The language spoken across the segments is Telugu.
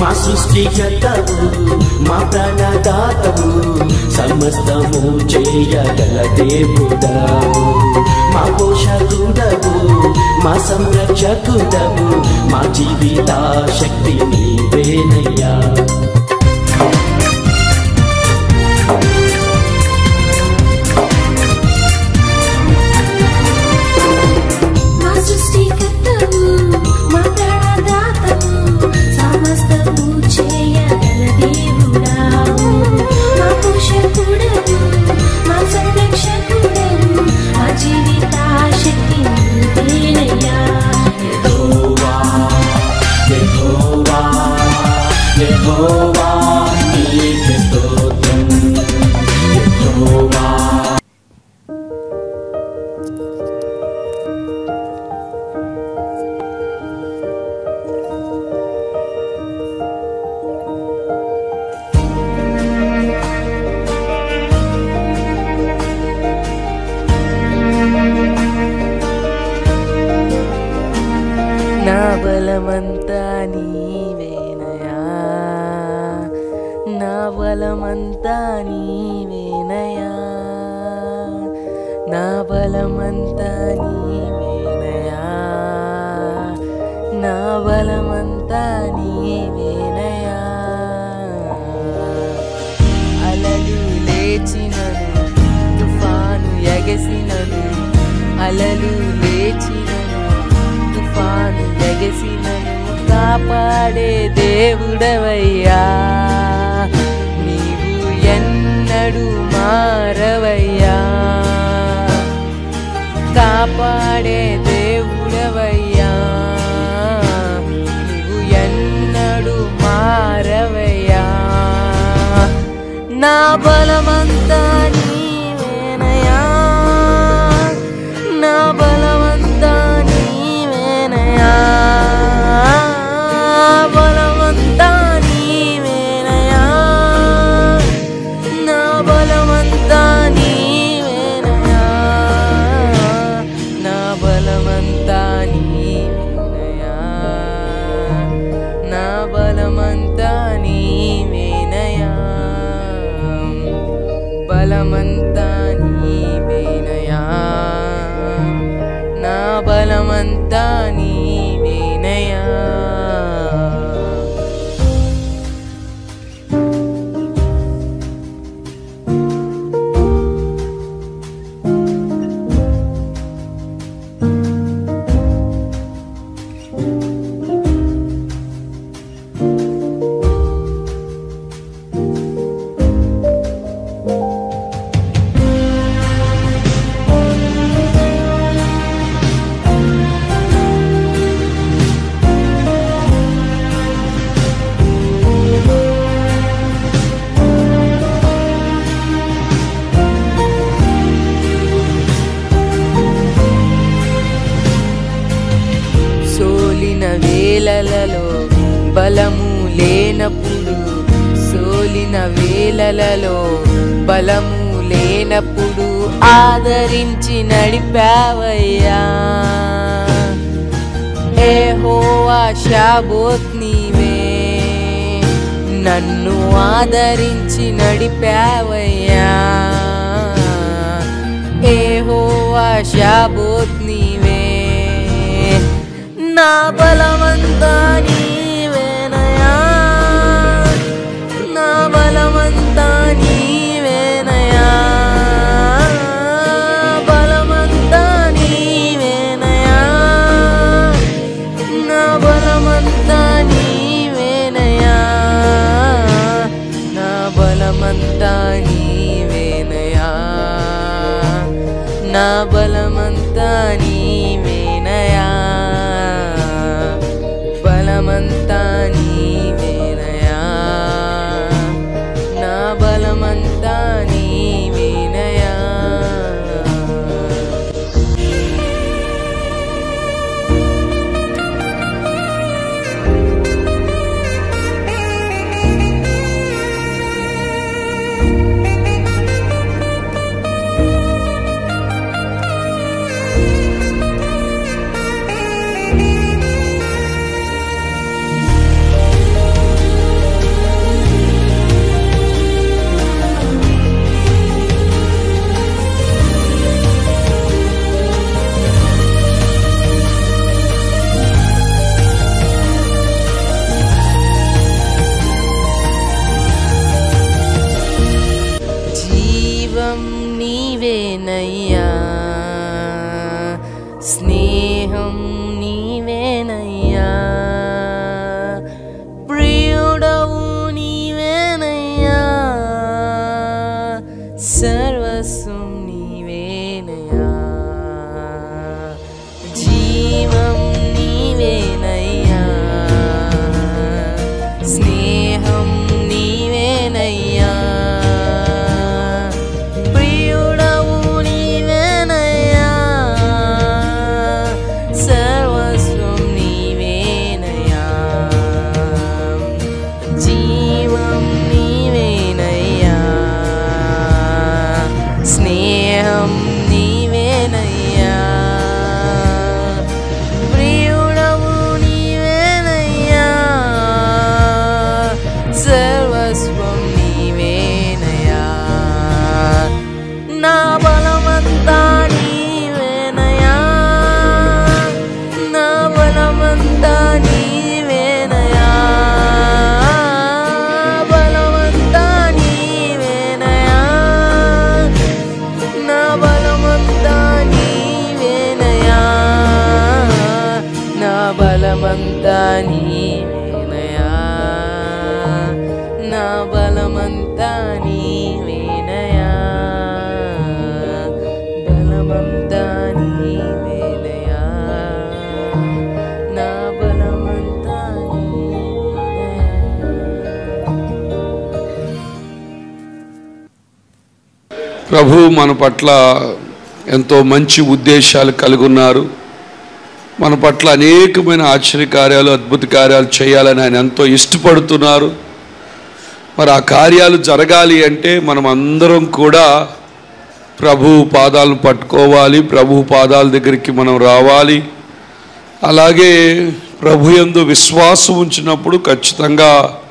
మా సృష్టికర్తవు మా ప్రాణదాతవు సమస్తము చేయగల దేవుడవు మా పోషకుడవు మా సంరక్షకుడవు మా జీవిత శక్తి నీవేనయ్యా మా సృష్టికర్తవు మా ప్రాణదాతవు సమస్తము చేయగల దేవుడావు మా పోషకుడవు మా సంరక్షకుడవు మా జీవిత శక్తి నీవేనయ్యా యెహోవా యెహోవా యెహోవా నీకే స్తోత్రం యెహోవా నా బలమంతా నీవేనయా నా బలమంతా నీవేనయా నా బలమంతా నీవేనయా నా బలమంతా నీవేనయా అలలు లేచినను తుఫాను ఎగసినను అలలు లేచినను తుఫాను ఎగసినను కాపాడే దేవుడవయ్యా నీవు ఎన్నడు మారవయ్యా కాపాడే దేవుడవయ్యా నీవు ఎన్నడు మారవయ్యా నా బలమంతా నీవేనయా నా బలమంతా నీవేనయా బలమంతా నీవేనయా నా బలమంతా నీవేనయా నా బలమంతా నీవేనయా నా బలమంతా నీవేనయా బలమంతా నీవేనయా నా బలమంతా నీవేనయా సోలిన వేలలలో బలము లేనప్పుడు సోలిన వేలలలో బలము లేనప్పుడు ఆదరించి నడిపావయ్యా ఏహోవా షాబోత్ నీవే నన్ను ఆదరించి నడిపావయ్యా ఏహోవా షాబోత్ నీవే నా బలమంతా నీవేనయా నా బలమంతా నీవేనయా బలమంతా నీవేనయా నా బలమంతా నీవేనయా నా బలమంతా నీవేనయా నా బలమంతా నీవేనయా బలమంతా నీవేనయా నా బలమంతా నీవేనయా బలమంతా నీవేనయా నా బలమంతా నీవేనయా బలమంతా నీవేనయా నా బలమంతా నీవేనయా ప్రభు మన పట్ల ఎంతో మంచి ఉద్దేశాలు కలిగి ఉన్నారు మన పట్ల అనేకమైన ఆశ్చర్యకార్యాలు అద్భుత కార్యాలు చేయాలని ఆయన ఎంతో ఇష్టపడుతున్నారు మరి ఆ కార్యాలు జరగాలి అంటే మనం అందరం కూడా ప్రభు పాదాలను పట్టుకోవాలి ప్రభు పాదాల దగ్గరికి మనం రావాలి అలాగే ప్రభు యందు విశ్వాసం ఉంచినప్పుడు ఖచ్చితంగా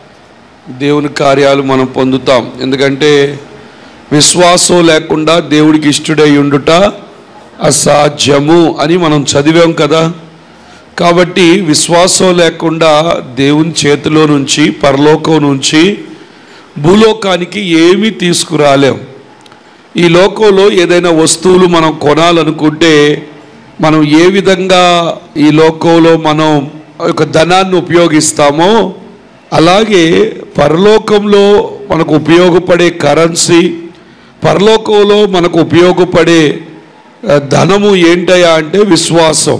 దేవుని కార్యాలు మనం పొందుతాం ఎందుకంటే విశ్వాసం లేకుండా దేవుడికి ఇష్టడై ఉండుట అసాధ్యము అని మనం చదివాం కదా కాబట్టి విశ్వాసం లేకుండా దేవుని చేతిలో నుంచి పరలోకం నుంచి భూలోకానికి ఏమీ తీసుకురాలేం ఈ లోకంలో ఏదైనా వస్తువులు మనం కొనాలనుకుంటే మనం ఏ విధంగా ఈ లోకంలో మనం ఒక ధనాన్ని ఉపయోగిస్తామో అలాగే పరలోకంలో మనకు ఉపయోగపడే కరెన్సీ పరలోకంలో మనకు ఉపయోగపడే ఆ, ధనము ఏంటయా అంటే విశ్వాసం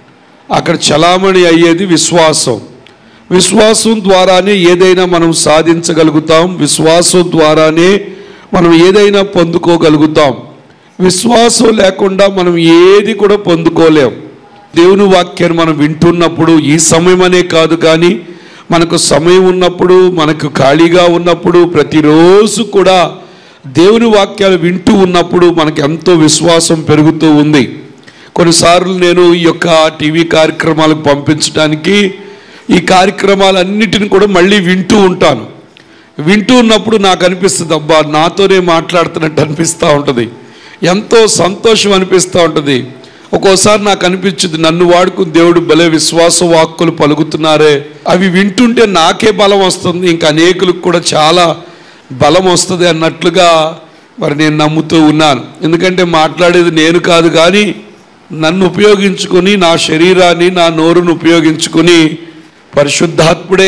అక్కడ చలామణి అయ్యేది విశ్వాసం విశ్వాసం ద్వారానే ఏదైనా మనం సాధించగలుగుతాం విశ్వాసం ద్వారానే మనం ఏదైనా పొందుకోగలుగుతాం విశ్వాసం లేకుండా మనం ఏది కూడా పొందుకోలేం దేవుని వాక్యాన్ని మనం వింటున్నప్పుడు ఈ సమయం అనే కాదు కానీ మనకు సమయం ఉన్నప్పుడు మనకు ఖాళీగా ఉన్నప్పుడు ప్రతిరోజు కూడా దేవుని వాక్యాలు వింటూ ఉన్నప్పుడు మనకు ఎంతో విశ్వాసం పెరుగుతూ ఉంది కొన్నిసార్లు నేను ఈ యొక్క టీవీ కార్యక్రమాలకు పంపించడానికి ఈ కార్యక్రమాలన్నిటిని కూడా మళ్ళీ వింటూ ఉంటాను వింటూ ఉన్నప్పుడు నాకు అనిపిస్తుంది అబ్బా నాతోనే మాట్లాడుతున్నట్టు అనిపిస్తూ ఉంటుంది ఎంతో సంతోషం అనిపిస్తూ ఉంటుంది ఒక్కోసారి నాకు అనిపించింది నన్ను వాడుకుని దేవుడు భలే విశ్వాస వాక్కులు పలుకుతున్నారే అవి వింటుంటే నాకే బలం వస్తుంది ఇంకా అనేకులకు కూడా చాలా బలం వస్తుంది అన్నట్లుగా మరి నేను నమ్ముతూ ఉన్నాను ఎందుకంటే మాట్లాడేది నేను కాదు కానీ నన్ను ఉపయోగించుకొని నా శరీరాన్ని నా నోరును ఉపయోగించుకొని పరిశుద్ధాత్ముడే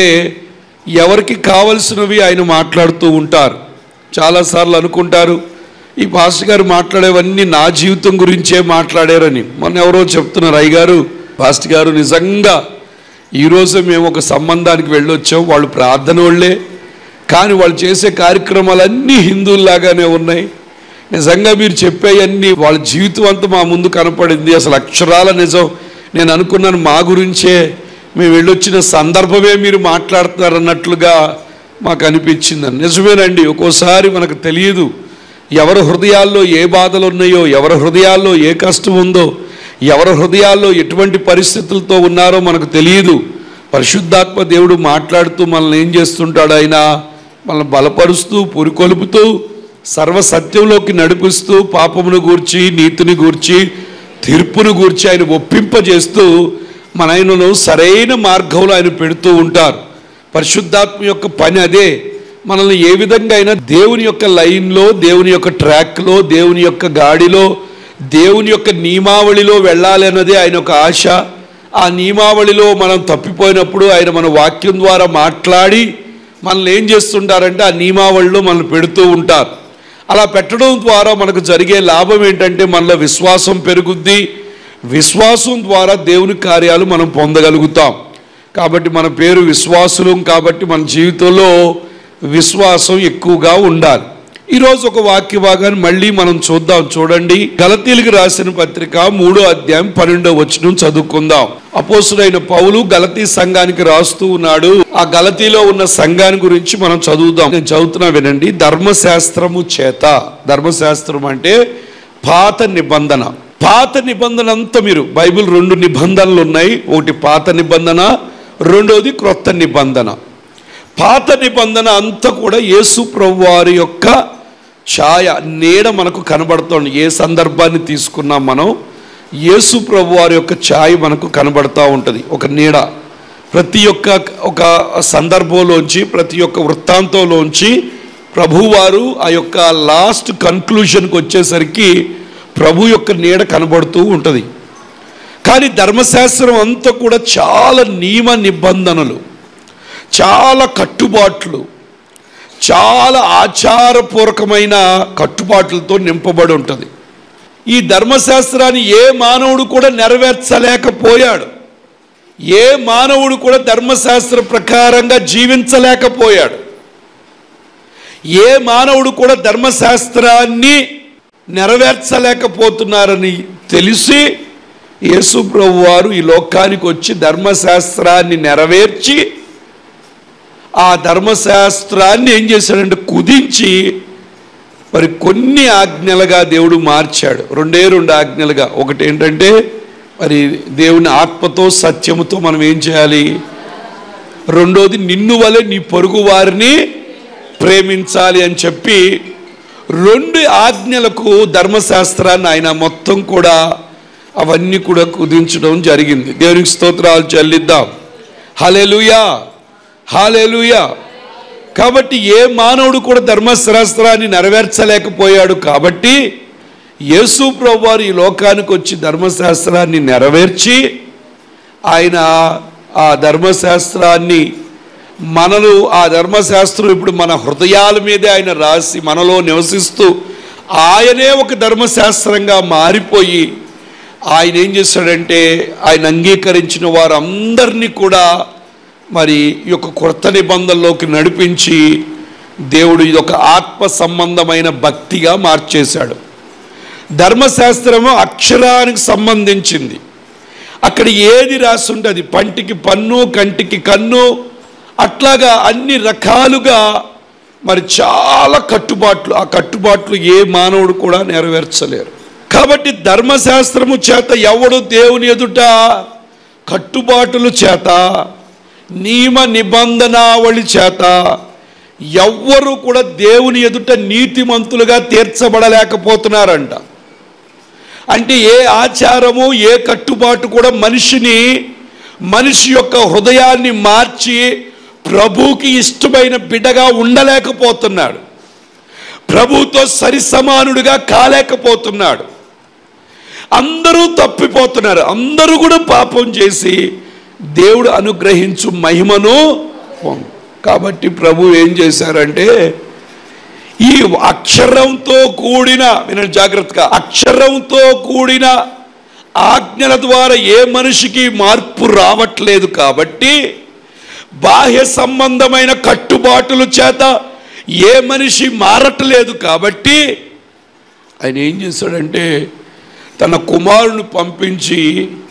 ఎవరికి కావలసినవి ఆయన మాట్లాడుతూ ఉంటారు చాలాసార్లు అనుకుంటారు ఈ పాస్టర్ గారు మాట్లాడేవన్నీ నా జీవితం గురించే మాట్లాడారని మొన్న ఎవరో చెప్తున్నారు అయ్యగారు పాస్టర్ గారు నిజంగా ఈరోజు మేము ఒక సంబంధానికి వెళ్ళొచ్చాం వాళ్ళు ప్రార్థన వాళ్ళే కానీ వాళ్ళు చేసే కార్యక్రమాలన్నీ హిందువుల్లాగానే ఉన్నాయి నిజంగా మీరు చెప్పేవన్నీ వాళ్ళ జీవితం అంతా మా ముందు కనపడింది అసలు అక్షరాల నిజం నేను అనుకున్నాను మా గురించే మేము వెళ్ళొచ్చిన సందర్భమే మీరు మాట్లాడుతున్నారు అన్నట్లుగా మాకు అనిపించింది నిజమేనండి ఒక్కోసారి మనకు తెలియదు ఎవరి హృదయాల్లో ఏ బాధలు ఉన్నాయో ఎవరి హృదయాల్లో ఏ కష్టం ఉందో ఎవరి హృదయాల్లో ఎటువంటి పరిస్థితులతో ఉన్నారో మనకు తెలియదు పరిశుద్ధాత్మ దేవుడు మాట్లాడుతూ మనల్ని ఏం చేస్తుంటాడు ఆయన మనల్ని బలపరుస్తూ పురికొలుపుతూ సర్వ సత్యంలోకి నడిపిస్తూ పాపమును గూర్చి నీతిని గూర్చి తీర్పును గూర్చి ఆయన ఒప్పింపజేస్తూ మన ఆయనను సరైన మార్గంలో ఆయన పెడుతూ ఉంటారు పరిశుద్ధాత్మ యొక్క పని అదే మనల్ని ఏ విధంగా అయినా దేవుని యొక్క లైన్లో దేవుని యొక్క ట్రాక్లో దేవుని యొక్క గాడిలో దేవుని యొక్క నియమావళిలో వెళ్ళాలి అన్నదే ఆయన ఒక ఆశ ఆ నియమావళిలో మనం తప్పిపోయినప్పుడు ఆయన మన వాక్యం ద్వారా మాట్లాడి మనల్ని ఏం చేస్తుంటారంటే ఆ నియమావళిలో మనల్ని పెడుతూ ఉంటారు అలా పెట్టడం ద్వారా మనకు జరిగే లాభం ఏంటంటే మనలో విశ్వాసం పెరుగుద్ది విశ్వాసం ద్వారా దేవుని కార్యాలు మనం పొందగలుగుతాం కాబట్టి మన పేరు విశ్వాసులం కాబట్టి మన జీవితంలో విశ్వాసం ఎక్కువగా ఉండాలి ఈరోజు ఒక వాక్య భాగాన్ని మళ్ళీ మనం చూద్దాం చూడండి గలతీలకు రాసిన పత్రిక మూడో అధ్యాయం పన్నెండో వచనం చదువుకుందాం అపోసుడైన పౌలు గలతీ సంఘానికి రాస్తూ ఉన్నాడు ఆ గలతీలో ఉన్న సంఘాన్ని గురించి మనం చదువుదాం నేను చదువుతున్నా వినండి ధర్మశాస్త్రము చేత ధర్మశాస్త్రం అంటే పాత నిబంధన పాత నిబంధన అంతా మీరు బైబిల్ రెండు నిబంధనలు ఉన్నాయి ఒకటి పాత నిబంధన రెండోది క్రొత్త నిబంధన పాత నిబంధన అంతా కూడా యేసు ప్రభు వారి యొక్క ఛాయ నీడ మనకు కనబడుతోంది ఏ సందర్భాన్ని తీసుకున్నాం మనం యేసు ప్రభు వారి యొక్క ఛాయ మనకు కనబడుతూ ఉంటుంది ఒక నీడ ప్రతి ఒక్క ఒక సందర్భంలోంచి ప్రతి ఒక్క వృత్తాంతంలోంచి ప్రభువారు ఆ యొక్క లాస్ట్ కన్క్లూషన్కి వచ్చేసరికి ప్రభు యొక్క నీడ కనబడుతూ ఉంటుంది కానీ ధర్మశాస్త్రం అంతా కూడా చాలా నియమ నిబంధనలు చాలా కట్టుబాట్లు చాలా ఆచారపూర్వకమైన కట్టుబాట్లతో నింపబడి ఉంటుంది ఈ ధర్మశాస్త్రాన్ని ఏ మానవుడు కూడా నెరవేర్చలేకపోయాడు ఏ మానవుడు కూడా ధర్మశాస్త్ర ప్రకారంగా జీవించలేకపోయాడు ఏ మానవుడు కూడా ధర్మశాస్త్రాన్ని నెరవేర్చలేకపోతున్నారని తెలిసి యేసు ప్రభు వారు ఈ లోకానికి వచ్చి ధర్మశాస్త్రాన్ని నెరవేర్చి ఆ ధర్మశాస్త్రాన్ని ఏం చేశాడంటే కుదించి మరి కొన్ని ఆజ్ఞలుగా దేవుడు మార్చాడు రెండే రెండు ఆజ్ఞలుగా ఒకటి ఏంటంటే మరి దేవుని ఆత్మతో సత్యముతో మనం ఏం చేయాలి రెండోది నిన్ను వలె నీ పొరుగు వారిని ప్రేమించాలి అని చెప్పి రెండు ఆజ్ఞలకు ధర్మశాస్త్రాన్ని ఆయన మొత్తం కూడా అవన్నీ కూడా కుదించడం జరిగింది దేవునికి స్తోత్రాలు చెల్లిద్దాం హలెలుయా హాలేలుయా కాబట్టి ఏ మానవుడు కూడా ధర్మశాస్త్రాన్ని నెరవేర్చలేకపోయాడు కాబట్టి యేసు ప్రభు వారు ఈ లోకానికి వచ్చి ధర్మశాస్త్రాన్ని నెరవేర్చి ఆయన ఆ ధర్మశాస్త్రాన్ని మనలు ఆ ధర్మశాస్త్రం ఇప్పుడు మన హృదయాల మీదే ఆయన రాసి మనలో నివసిస్తూ ఆయనే ఒక ధర్మశాస్త్రంగా మారిపోయి ఆయన ఏం చేశాడంటే ఆయన అంగీకరించిన వారందరినీ కూడా మరి ఈ యొక్క కొత్త నిబంధనలోకి నడిపించి దేవుడు ఇది ఒక ఆత్మ సంబంధమైన భక్తిగా మార్చేశాడు ధర్మశాస్త్రము అక్షరానికి సంబంధించింది అక్కడ ఏది రాసి ఉంటే అది పంటికి పన్ను కంటికి కన్ను అట్లాగా అన్ని రకాలుగా మరి చాలా కట్టుబాట్లు ఆ కట్టుబాట్లు ఏ మానవుడు కూడా నెరవేర్చలేరు కాబట్టి ధర్మశాస్త్రము చేత ఎవడు దేవుని ఎదుట కట్టుబాటుల చేత నియమ నిబంధనావళి చేత ఎవ్వరూ కూడా దేవుని ఎదుట నీతిమంతులుగా తీర్చబడలేకపోతున్నారంట అంటే ఏ ఆచారము ఏ కట్టుబాటు కూడా మనిషిని మనిషి యొక్క హృదయాన్ని మార్చి ప్రభువుకి ఇష్టమైన బిడ్డగా ఉండలేకపోతున్నాడు ప్రభువుతో సరిసమానుడిగా కాలేకపోతున్నాడు అందరూ తప్పిపోతున్నారు అందరూ కూడా పాపం చేసి దేవుడు అనుగ్రహించు మహిమను పొందు. కాబట్టి ప్రభు ఏం చేశారంటే ఈ అక్షరంతో కూడిన వినండి జాగ్రత్తగా అక్షరంతో కూడిన ఆజ్ఞల ద్వారా ఏ మనిషికి మార్పు రావట్లేదు కాబట్టి బాహ్య సంబంధమైన కట్టుబాటుల చేత ఏ మనిషి మారట్లేదు కాబట్టి ఆయన ఏం చేశాడంటే తన కుమారుని పంపించి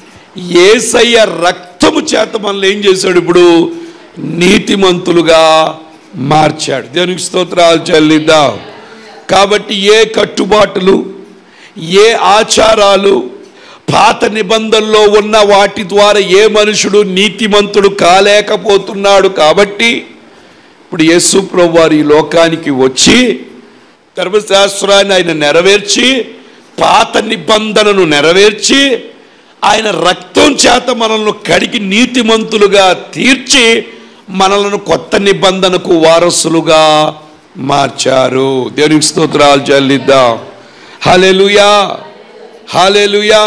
ఏసయ్య రక్తము చేత మనల్ని ఏం చేశాడు ఇప్పుడు నీతిమంతులుగా మార్చాడు దేవునికి స్తోత్రాలు చెల్లిద్దాం కాబట్టి ఏ కట్టుబాటులు ఏ ఆచారాలు పాత నిబంధనలో ఉన్న వాటి ద్వారా ఏ మనుషుడు నీతిమంతుడు కాలేకపోతున్నాడు కాబట్టి ఇప్పుడు యేసు ప్రభు వారు ఈ లోకానికి వచ్చి ధర్మశాస్త్రాన్ని ఆయన నెరవేర్చి పాత నిబంధనను నెరవేర్చి ఆయన రక్తం చేత మనల్ని కడిగి నీతిమంతులుగా తీర్చి మనలను కొత్త నిబంధనకు వారసులుగా మార్చారు దేవునికి స్తోత్రాలు చెల్లిద్దాం హలెలుయా హలెలుయా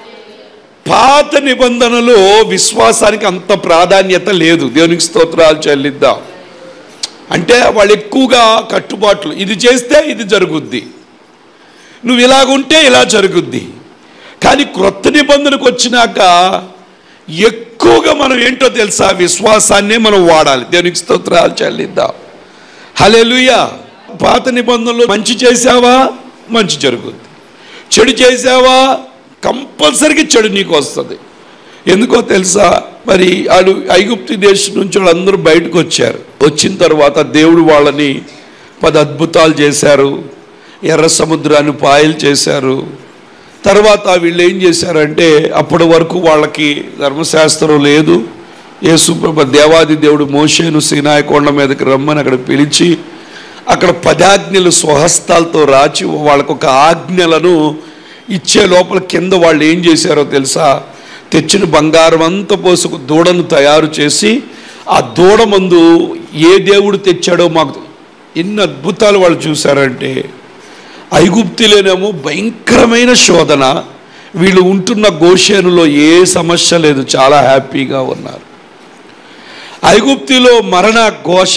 పాత నిబంధనలో విశ్వాసానికి అంత ప్రాధాన్యత లేదు దేవునికి స్తోత్రాలు చెల్లిద్దాం అంటే వాళ్ళు ఎక్కువగా కట్టుబాట్లు ఇది చేస్తే ఇది జరుగుద్ది నువ్వు ఇలాగుంటే ఇలా జరుగుద్ది కానీ క్రొత్త నిబంధనకు వచ్చినాక ఎక్కువగా మనం ఏంటో తెలుసా విశ్వాసాన్నే మనం వాడాలి దేవునికి స్తోత్రాలు చెల్లిద్దాం హలెలుయా పాత నిబంధనలు మంచి చేసావా మంచి జరుగుద్ది చెడు చేసావా కంపల్సరీగా చెడు నీకు వస్తుంది ఎందుకో తెలుసా మరి వాళ్ళు ఐగుప్తి దేశం నుంచి వాళ్ళందరూ బయటకు వచ్చారు వచ్చిన తర్వాత దేవుడు వాళ్ళని పది అద్భుతాలు చేశారు ఎర్ర సముద్రాన్ని పాయలు చేశారు తర్వాత వీళ్ళు ఏం చేశారంటే అప్పటి వరకు వాళ్ళకి ధర్మశాస్త్రం లేదు యేసుప్రభ దేవాది దేవుడు మోషేను సీనాయ కొండ మీదకి రమ్మని అక్కడ పిలిచి అక్కడ పదాజ్ఞలు స్వహస్తాలతో రాచి వాళ్ళకు ఒక ఆజ్ఞలను ఇచ్చే లోపల కింద వాళ్ళు ఏం చేశారో తెలుసా తెచ్చిన బంగారం అంతా పోసుకు దూడను తయారు చేసి ఆ దూడ మందు ఏ దేవుడు తెచ్చాడో మాకు ఎన్ని అద్భుతాలు వాళ్ళు చూశారంటే ఐగుప్తులోనేమో భయంకరమైన శోధన వీళ్ళు ఉంటున్న గోషేనులో ఏ సమస్య లేదు చాలా హ్యాపీగా ఉన్నారు ఐగుప్తిలో మరణ ఘోష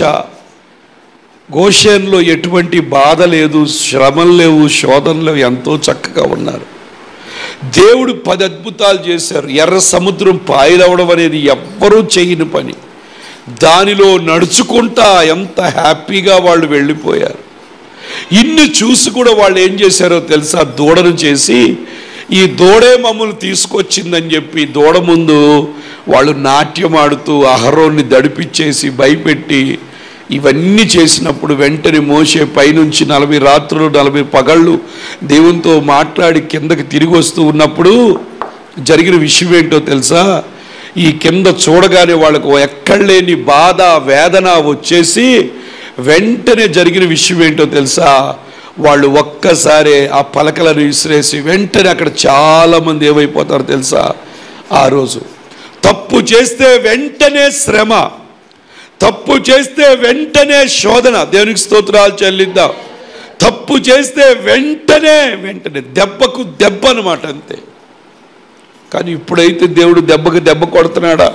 గోషేన్లో ఎటువంటి బాధ లేదు శ్రమలు లేవు శోధనలు లేవు ఎంతో చక్కగా ఉన్నారు దేవుడు పది అద్భుతాలు చేశారు ఎర్ర సముద్రం పాయలవడం అనేది ఎవ్వరూ చేయని పని దానిలో నడుచుకుంటా ఎంత హ్యాపీగా వాళ్ళు వెళ్ళిపోయారు ఇన్ని చూసి కూడా వాళ్ళు ఏం చేశారో తెలుసా దూడను చేసి ఈ దూడే మమ్మల్ని తీసుకొచ్చిందని చెప్పి దూడ ముందు వాళ్ళు నాట్యం ఆడుతూ అహరోన్ని దడిపిచ్చేసి భయపెట్టి ఇవన్నీ చేసినప్పుడు వెంటనే మోసే పైనుంచి నలభై రాత్రులు నలభై పగళ్ళు దేవునితో మాట్లాడి కిందకి తిరిగి వస్తూ ఉన్నప్పుడు జరిగిన విషయం ఏంటో తెలుసా ఈ కింద చూడగానే వాళ్ళకు ఎక్కడలేని బాధ వేదన వచ్చేసి వెంటనే జరిగిన విషయం ఏంటో తెలుసా వాళ్ళు ఒక్కసారి ఆ పలకలను విసిరేసి వెంటనే అక్కడ చాలా మంది ఏమైపోతారో తెలుసా ఆ రోజు తప్పు చేస్తే వెంటనే శ్రమ తప్పు చేస్తే వెంటనే శోధన దేవునికి స్తోత్రాలు చెల్లిద్దాం తప్పు చేస్తే వెంటనే వెంటనే దెబ్బకు దెబ్బ అనమాట అంతే కానీ ఇప్పుడైతే దేవుడు దెబ్బకు దెబ్బ కొడుతున్నాడా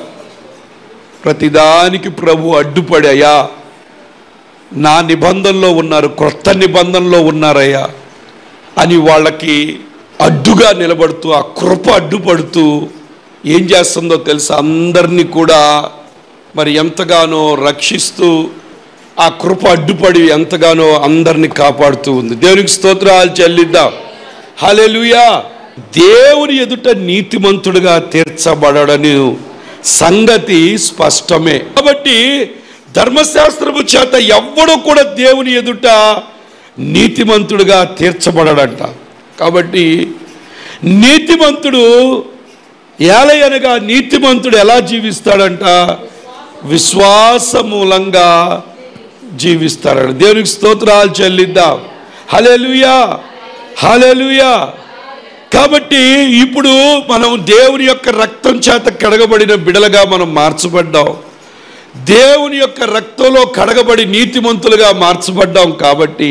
ప్రతిదానికి ప్రభు అడ్డుపడాయా నా నిబంధనలో ఉన్నారు క్రొత్త నిబంధనలో ఉన్నారయ్యా అని వాళ్ళకి అడ్డుగా నిలబడుతూ ఆ కృప అడ్డుపడుతూ ఏం చేస్తుందో తెలుసా అందరినీ కూడా మరి ఎంతగానో రక్షిస్తూ ఆ కృప అడ్డుపడి ఎంతగానో అందరినీ కాపాడుతూ ఉంది దేవునికి స్తోత్రాలు చెల్లిద్దాం హల్లెలూయా దేవుని ఎదుట నీతిమంతుడుగా తీర్చబడని సంగతి స్పష్టమే కాబట్టి ధర్మశాస్త్రము చేత ఎవ్వడు కూడా దేవుని ఎదుట నీతిమంతుడుగా తీర్చబడడంట కాబట్టి నీతిమంతుడు ఏలయనగా నీతిమంతుడు ఎలా జీవిస్తాడంట విశ్వాస మూలంగా జీవిస్తాడు దేవునికి స్తోత్రాలు చెల్లిద్దాం హలెలుయా హలెలుయా కాబట్టి ఇప్పుడు మనం దేవుని యొక్క రక్తం చేత కడగబడిన బిడలుగా మనం మార్చబడ్డాం దేవుని యొక్క రక్తంలో కడగబడి నీతిమంతులుగా మార్చబడ్డాం కాబట్టి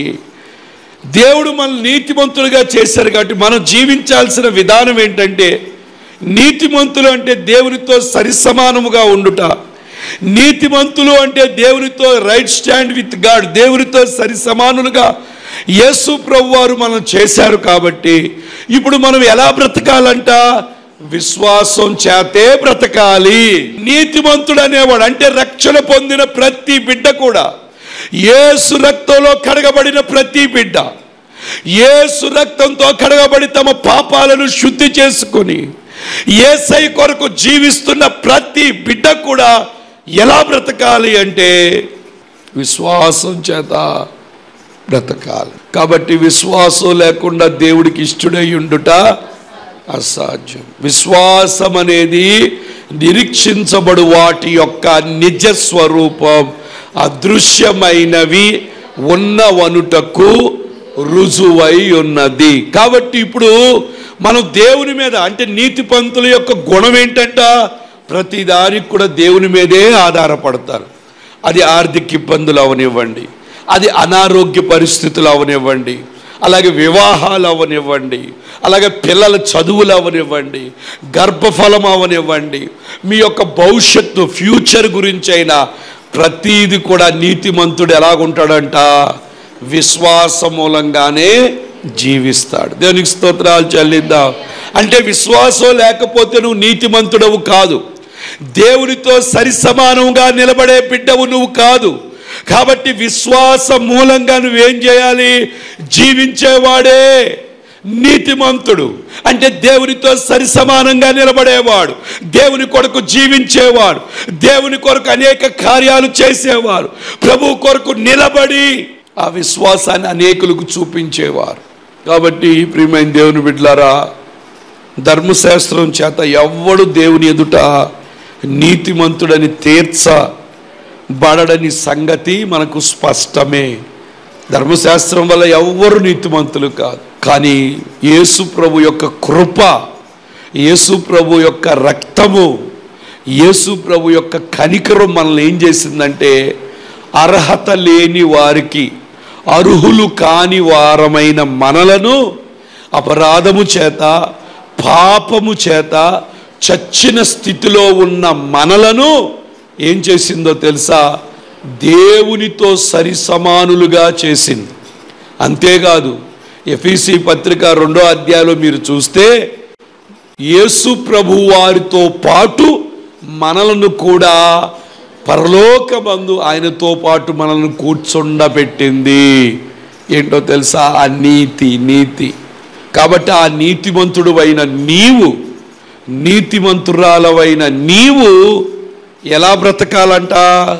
దేవుడు మన నీతిమంతులుగా చేశారు కాబట్టి మనం జీవించాల్సిన విధానం ఏంటంటే నీతిమంతులు అంటే దేవునితో సరిసమానముగా ఉండుట నీతిమంతులు అంటే దేవునితో రైట్ స్టాండ్ విత్ గాడ్ దేవునితో సరిసమానులుగా యేసు ప్రభు వారు మనం చేశారు కాబట్టి ఇప్పుడు మనం ఎలా బ్రతకాలంట విశ్వాసం చేతే బ్రతకాలి నీతిమంతుడు అనేవాడు అంటే రక్షణ పొందిన ప్రతి బిడ్డ కూడా యేసు రక్తంలో కడగబడిన ప్రతి బిడ్డ యేసు రక్తంతో కడగబడి తమ పాపాలను శుద్ధి చేసుకొని ఏసై కొరకు జీవిస్తున్న ప్రతి బిడ్డ కూడా ఎలా బ్రతకాలి అంటే విశ్వాసం చేత బ్రతకాలి కాబట్టి విశ్వాసం లేకుండా దేవుడికి ఇష్టడై ఉండుట అసాధ్యం విశ్వాసం అనేది నిరీక్షించబడు వాటి యొక్క నిజ స్వరూపం అదృశ్యమైనవి ఉన్నవనుటకు రుజువై ఉన్నది కాబట్టి ఇప్పుడు మనం దేవుని మీద అంటే నీతి పంతుల యొక్క గుణం ఏంటంట ప్రతిదానికి కూడా దేవుని మీదే ఆధారపడతారు అది ఆర్థిక ఇబ్బందులు అవనివ్వండి అది అనారోగ్య పరిస్థితులు అవనివ్వండి అలాగే వివాహాలు అవనివ్వండి అలాగే పిల్లల చదువులు అవనివ్వండి గర్భఫలం అవనివ్వండి మీ యొక్క భవిష్యత్తు ఫ్యూచర్ గురించి అయినా ప్రతీది కూడా నీతిమంతుడు ఎలాగుంటాడంట విశ్వాస మూలంగానే జీవిస్తాడు దేవునికి స్తోత్రాలు చెల్లిద్దాం అంటే విశ్వాసం లేకపోతే నువ్వు నీతిమంతుడవు కాదు దేవునితో సరిసమానంగా నిలబడే బిడ్డవు నువ్వు కాదు కాబట్టి విశ్వాస మూలంగా నువ్వేం చేయాలి జీవించేవాడే నీతిమంతుడు అంటే దేవునితో సరిసమానంగా నిలబడేవాడు దేవుని కొరకు జీవించేవాడు దేవుని కొరకు అనేక కార్యాలు చేసేవారు ప్రభు కొరకు నిలబడి ఆ విశ్వాసాన్ని అనేకులకు చూపించేవారు కాబట్టి ప్రియమైన దేవుని బిడ్డలారా ధర్మశాస్త్రం చేత ఎవ్వడు దేవుని ఎదుట నీతిమంతుడని తీర్చబడని సంగతి మనకు స్పష్టమే ధర్మశాస్త్రం వల్ల ఎవ్వరు నీతిమంతులు కాదు కానీ యేసు ప్రభు యొక్క కృప యేసు ప్రభు యొక్క రక్తము యేసు ప్రభు యొక్క కనికరం మనల్ని ఏం చేసిందంటే అర్హత లేని వారికి అర్హులు కాని వారమైన మనలను అపరాధము చేత పాపము చేత చచ్చిన స్థితిలో ఉన్న మనలను ఏం చేసిందో తెలుసా దేవునితో సరి సమానులుగా చేసింది అంతేకాదు ఎఫీసీ పత్రిక రెండో అధ్యాయంలో మీరు చూస్తే యేసు ప్రభు వారితో పాటు మనలను కూడా పరలోకమందు ఆయనతో పాటు మనల్ని కూర్చుండబెట్టింది ఏంటో తెలుసా ఆ నీతి నీతి కాబట్టి ఆ నీతిమంతుడు అయిన నీవు నీతిమంతురాలవైన నీవు ఎలా బ్రతకాలంట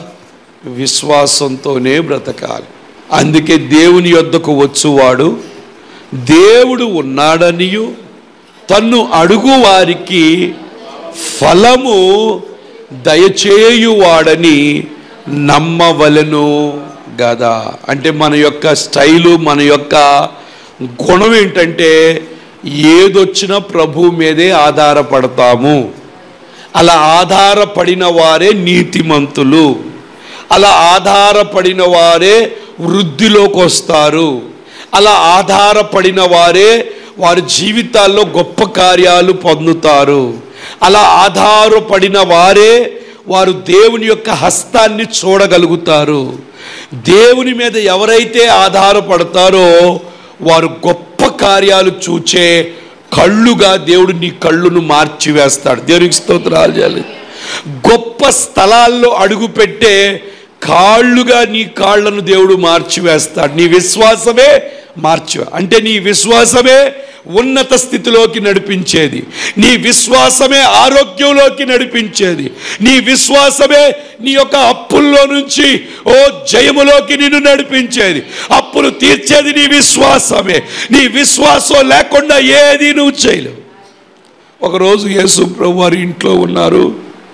విశ్వాసంతోనే బ్రతకాలి అందుకే దేవుని యొద్దకు వచ్చువాడు దేవుడు ఉన్నాడనియు తన్ను అడుగు వారికి ఫలము దయచేయువాడని నమ్మవలను గదా అంటే మన యొక్క స్టైలు మన యొక్క గుణం ఏంటంటే ఏదొచ్చినా ప్రభు మీదే ఆధారపడతాము అలా ఆధారపడిన వారే నీతిమంతులు అలా ఆధారపడిన వారే వృద్ధిలోకి వస్తారు అలా ఆధారపడిన వారే వారి జీవితాల్లో గొప్ప కార్యాలు పొందుతారు అలా ఆధారపడిన వారే వారు దేవుని యొక్క హస్తాన్ని చూడగలుగుతారు దేవుని మీద ఎవరైతే ఆధారపడతారో వారు గొప్ప కార్యాలు చూచే కళ్ళుగా దేవుడు నీ కళ్ళును మార్చివేస్తాడు దేవునికి స్తోత్రాలు చేయాలి గొప్ప స్థలాల్లో అడుగు పెట్టే కాళ్ళుగా నీ కాళ్ళను దేవుడు మార్చివేస్తాడు నీ విశ్వాసమే మార్చి అంటే నీ విశ్వాసమే ఉన్నత స్థితిలోకి నడిపించేది నీ విశ్వాసమే ఆరోగ్యంలోకి నడిపించేది నీ విశ్వాసమే నీ యొక్క అప్పుల్లో నుంచి ఓ జయములోకి నిన్ను నడిపించేది అప్పులు తీర్చేది నీ విశ్వాసమే నీ విశ్వాసం లేకుండా ఏది నువ్వు చేయలేవు ఒకరోజు యేసు ప్రభు వారి ఇంట్లో ఉన్నారు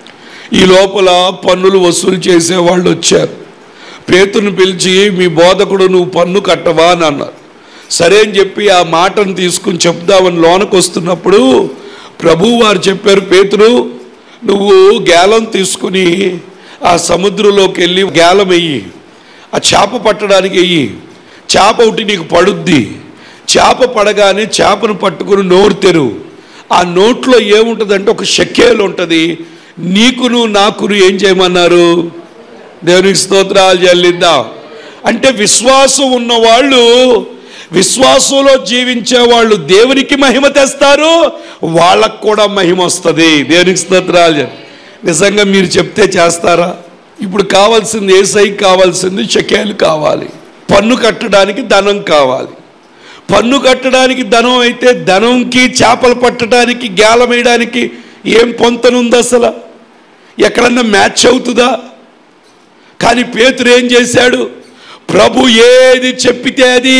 ఈ లోపల పన్నులు వసూలు చేసే వాళ్ళు వచ్చారు పేతుని పిలిచి మీ బోధకుడు నువ్వు పన్ను కట్టవా అని అన్నారు సరే అని చెప్పి ఆ మాటను తీసుకుని చెప్దామని లోనకు వస్తున్నప్పుడు ప్రభు వారు చెప్పారు పేతురు నువ్వు గేలం తీసుకుని ఆ సముద్రంలోకి వెళ్ళి గేలం వెయ్యి ఆ చేప పట్టడానికి వెయ్యి చేప ఒకటి నీకు పడుద్ది చేప పడగానే చేపను పట్టుకుని నోరు తెరువు ఆ నోట్లో ఏముంటుందంటే ఒక షక్కేలు ఉంటుంది నీకును నాకును ఏం చేయమన్నారు దేవునికి స్తోత్రాలు చెల్లిద్దాం అంటే విశ్వాసం ఉన్న వాళ్ళు విశ్వాసంలో జీవించే వాళ్ళు దేవునికి మహిమ తెస్తారు వాళ్ళకు కూడా మహిమ వస్తుంది దేవునికి స్తోత్రాలు చెల్లి. నిజంగా మీరు చెప్తే చేస్తారా ఇప్పుడు కావాల్సింది ఏ సైకి కావాల్సింది షకేలు కావాలి పన్ను కట్టడానికి ధనం కావాలి పన్ను కట్టడానికి ధనం అయితే ధనంకి చేపలు పట్టడానికి గేలం వేయడానికి ఏం పొంతనుంది అసలు ఎక్కడన్నా మ్యాచ్ అవుతుందా కానీ పేతురు ఏం చేశాడు ప్రభు ఏది చెప్పితే అది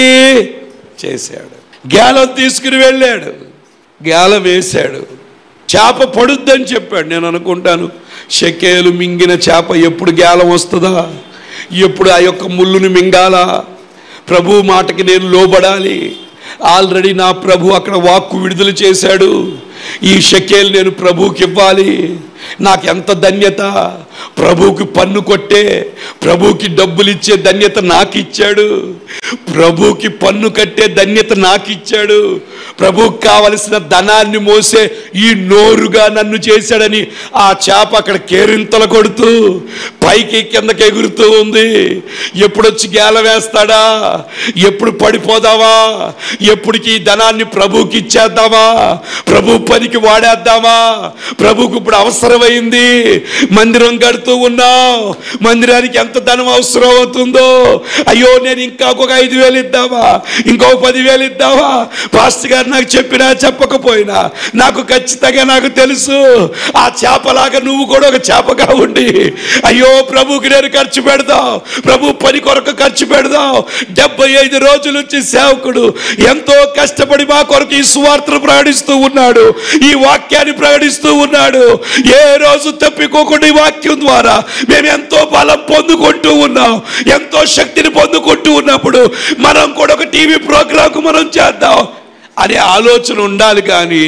చేశాడు గేలం తీసుకుని వెళ్ళాడు గేలం వేశాడు చేప పడుద్దని చెప్పాడు నేను అనుకుంటాను షకేలు మింగిన చేప ఎప్పుడు గేలం వస్తుందా ఎప్పుడు ఆ యొక్క ముళ్ళుని మింగాలా ప్రభు మాటకి నేను లోబడాలి ఆల్రెడీ నా ప్రభు అక్కడ వాక్కు విడుదల చేశాడు ఈ షకేలు నేను ప్రభువుకి ఇవ్వాలి నాకు ఎంత ధన్యత ప్రభువుకి పన్ను కొట్టే ప్రభువుకి డబ్బులు ఇచ్చే ధన్యత నాకు ఇచ్చాడు ప్రభువుకి పన్ను కట్టే ధన్యత నాకు ఇచ్చాడు ప్రభువుకి కావలసిన ధనాన్ని మోసే ఈ నోరుగా నన్ను చేశాడని ఆ చేప అక్కడ కేరింతలు కొడుతూ పైకి కిందకి ఎగురుతూ ఉంది ఎప్పుడొచ్చి గేల వేస్తాడా ఎప్పుడు పడిపోదావా ఎప్పటికి ఈ ధనాన్ని ప్రభువుకి ఇచ్చేద్దామా ప్రభు పనికి వాడేద్దామా ప్రభువుకి ఇప్పుడు అవసరమైంది మందిరం కడుతూ ఉన్నావు మందిరానికి ఎంత ధనం అవసరం అవుతుందో అయ్యో నేను ఇంకా ఒక ఐదు వేలు ఇద్దామా ఇంకో పదివేలు ఇద్దామా పాస్టర్ గారు నాకు చెప్పినా చెప్పకపోయినా నాకు ఖచ్చితంగా నాకు తెలుసు ఆ చేపలాగా నువ్వు కూడా ఒక చేపగా ఉండి అయ్యో ప్రభుకి నేను ఖర్చు పెడదాం ప్రభు పని కొరకు ఖర్చు పెడదాం డెబ్బై ఐదు రోజుల నుంచి సేవకుడు ఎంతో కష్టపడి మా కొరకు ఈ సువార్తను ప్రకటిస్తూ ఉన్నాడు ఈ వాక్యాన్ని ప్రకటిస్తూ ఉన్నాడు ఏ రోజు తప్పికోకుండా ఈ వాక్యం ద్వారా మేము ఎంతో బలం పొందుకుంటూ ఉన్నాం ఎంతో శక్తిని పొందుకుంటూ ఉన్నప్పుడు మనం కూడా ఒక టీవీ ప్రోగ్రాంకు మనం చేద్దాం అనే ఆలోచన ఉండాలి కానీ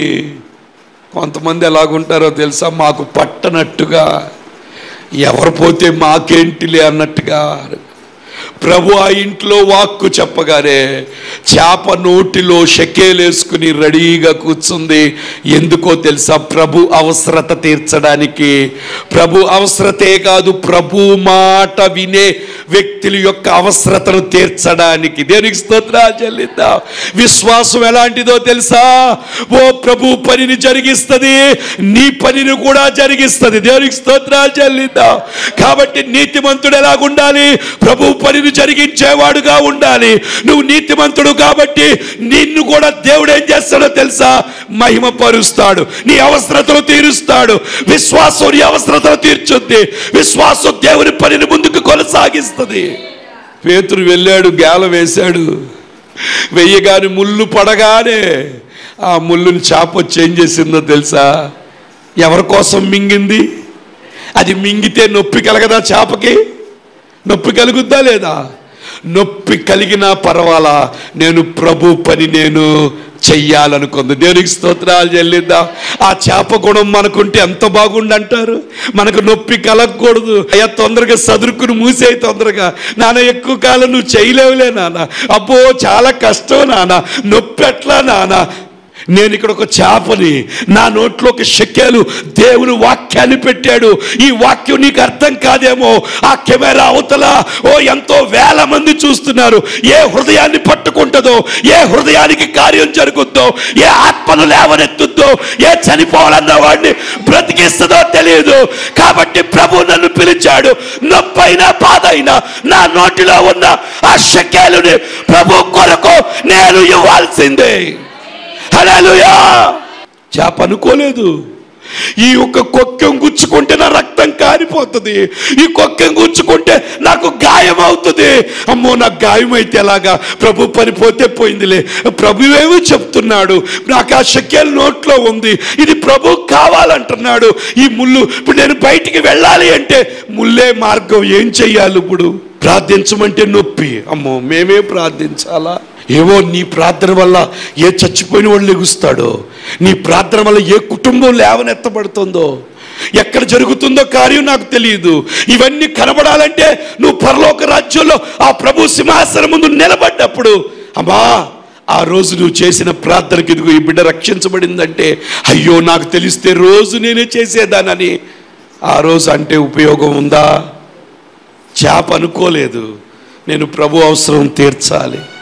కొంతమంది ఎలాగుంటారో తెలుసా మాకు పట్టనట్టుగా ఎవరు పోతే మాకేంటిలే అన్నట్టుగా ప్రభు ఆ ఇంట్లో వాక్కు చెప్పగానే చేప నోటిలో షకేలేసుకుని రెడీగా కూర్చుంది ఎందుకో తెలుసా ప్రభు అవసరత తీర్చడానికి ప్రభు అవసరతే కాదు ప్రభు మాట వినే వ్యక్తుల యొక్క అవసరతను తీర్చడానికి దేనికి స్తోత్రాలు చెల్లిద్దాం విశ్వాసం ఎలాంటిదో తెలుసా ఓ ప్రభు పనిని జరిగిస్తుంది నీ పనిని కూడా జరిగిస్తుంది దేవునికి స్తోత్రాలు చెల్లిద్దాం కాబట్టి నీతిమంతుడు ఎలాగుండాలి ప్రభు పనిని జరిగించేవాడుగా ఉండాలి నువ్వు నీతిమంతుడు కాబట్టి నిన్ను కూడా దేవుడు ఏం చేస్తాడో తెలుసా మహిమ పరుస్తాడు నీ అవసరతలు తీరుస్తాడు విశ్వాసం నీ అవసరతలు తీర్చుద్ది విశ్వాసం దేవుని పనిని ముందుకు కొనసాగిస్తుంది పేతురు వెళ్ళాడు గేల వేశాడు వెయ్యగాని ముళ్ళు పడగానే ఆ ముళ్ళుని చేప వచ్చి ఏం చేసిందో తెలుసా ఎవరి కోసం మింగింది అది మింగితే నొప్పి కలగదా చేపకి నొప్పి కలుగుద్దా లేదా నొప్పి కలిగినా పర్వాలా నేను ప్రభు పని నేను చెయ్యాలనుకుంది దేవునికి స్తోత్రాలు చెల్లిద్దాం ఆ చేప గుణం మనకుంటే ఎంత బాగుండంటారు మనకు నొప్పి కలగకూడదు అయ్యా తొందరగా సదురుకుని మూసేయి తొందరగా నాన్న ఎక్కువ కాలం నువ్వు చేయలేవులే నాన్న అబ్బో చాలా కష్టం నాన్న నొప్పి ఎట్లా నాన్న నేను ఇక్కడ ఒక చేపని నా నోట్లో ఒక శక్యాలు దేవుని వాక్యాన్ని పెట్టాడు ఈ వాక్యం నీకు అర్థం కాదేమో ఆ కెమెరా అవతల ఓ ఎంతో వేల మంది చూస్తున్నారు ఏ హృదయాన్ని పట్టుకుంటుందో ఏ హృదయానికి కార్యం జరుగుద్దో ఏ ఆత్మను లేవనెత్తుద్దో ఏ చనిపోవాలన్న వాడిని బ్రతికిస్తుందో తెలియదు కాబట్టి ప్రభు నన్ను పిలిచాడు నొప్పైనా బాధైనా నా నోటిలో ఉన్న ఆ శక్యాలుని ప్రభు కొరకు నేను ఇవ్వాల్సిందే హల్లెలూయా చేప అనుకోలేదు ఈ ఒక్క కొక్కెం గుచ్చుకుంటే నా రక్తం కారిపోతుంది ఈ కొక్కెం గుచ్చుకుంటే నాకు గాయం అవుతుంది అమ్మో నాకు గాయం అయితే ఎలాగా ప్రభు పని పోతే పోయిందిలే ప్రభువేమో చెప్తున్నాడు నాకు ఆ శక్యాలు నోట్లో ఉంది ఇది ప్రభు కావాలంటున్నాడు ఈ ముళ్ళు ఇప్పుడు నేను బయటికి వెళ్ళాలి అంటే ముల్లే మార్గం ఏం చెయ్యాలి ఇప్పుడు ప్రార్థించమంటే నొప్పి అమ్మో మేమే ప్రార్థించాలా ఏవో నీ ప్రార్థన వల్ల ఏ చచ్చిపోయిన వాళ్ళు లెగుస్తాడో నీ ప్రార్థన వల్ల ఏ కుటుంబం లేవనెత్తబడుతుందో ఎక్కడ జరుగుతుందో కార్యం నాకు తెలియదు ఇవన్నీ కనబడాలంటే నువ్వు పరలోక రాజ్యంలో ఆ ప్రభు సింహాసనం ముందు నిలబడ్డప్పుడు అమ్మా ఆ రోజు నువ్వు చేసిన ప్రార్థనకి ఇదిగో ఈ బిడ్డ రక్షించబడిందంటే అయ్యో నాకు తెలిస్తే రోజు నేనే చేసేదానని ఆ రోజు అంటే ఉపయోగం ఉందా చేప అనుకోలేదు నేను ప్రభు అవసరం తీర్చాలి